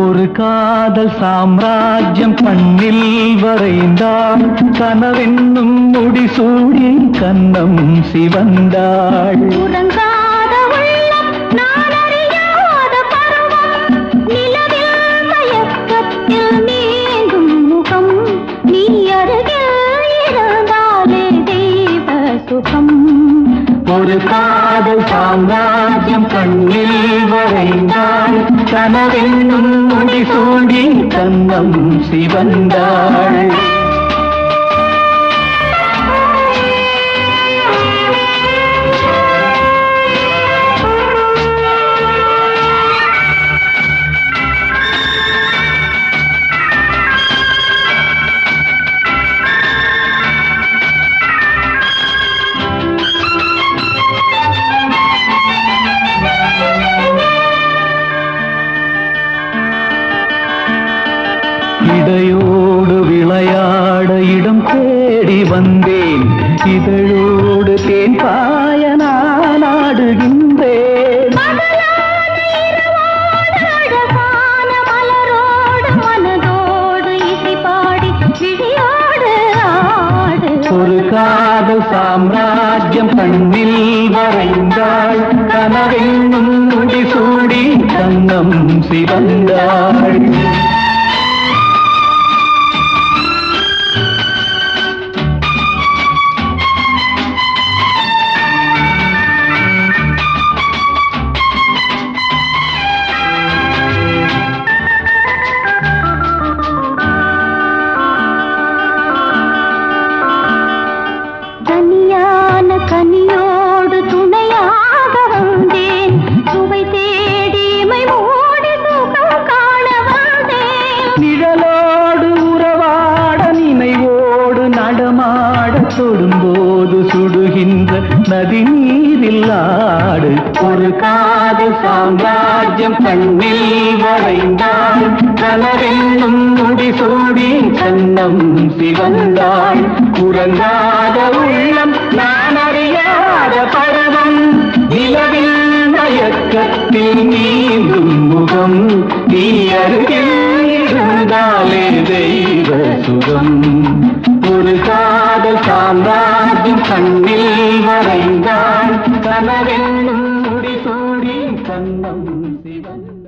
ஒரு காதல் சாம்ராஜ்யம் கண்ணில் வரைந்தாள் கனவென்னும் முடிசூடி கன்னம் சிவந்தாள் உறங்காத உள்ளம் நான் அறியாத பருவம் நிலவில் மயக்கத்தில் நீங்கும் முகம் நீ அருகில் இருந்தாலே தெய்வ சுகம் ஒரு காதல் சாம்ராஜ்யம் கண்ணில் வரைந்தாள் கனவென்னும் முடிசூடி கன்னம் சிவந்தாள் இடையோடு விளையாட இடம் தேடி வந்தேன் இதழோடு தேன் பாய நான் ஆடுகின்றேன் பகலான இரவோடு அழகான மலரோடு மனதோடு இசை பாடி விழியோடு ஆடு ஒரு காதல் சாம்ராஜ்யம் கண்ணில் வரைந்தாள் கனவென்னும் முடிசூடி கண்ணம் சிவந்தாள் தனியான கனியோடு துணையாக வந்தேன் சுவை தேடி இமை மூடி சுகம் காண வந்தேன் நிழலோடு உறவாட நினைவோடு நடமாட தொடும்போது சுடுகின்ற நதி நீரில் ஆடு ஒரு காதல் சாம்ராஜ்யம் கண்ணில் வரைந்தாள் கலரென்னும் முடிசூடி கண்ணம் சிவந்தாள் உறங்காத உள்ளம் நான் அறியாத பருவம் நிலவில் மயக்கத்தில் நீந்தும் முகம் நீ அருகில் இருந்தாலே தெய்வ சுகம் ஒரு காதல் சாம்ராஜ்யம் கண்ணில் வரைந்தாள் கனவென்னும் முடிசூடி கண்ணம் சிவன்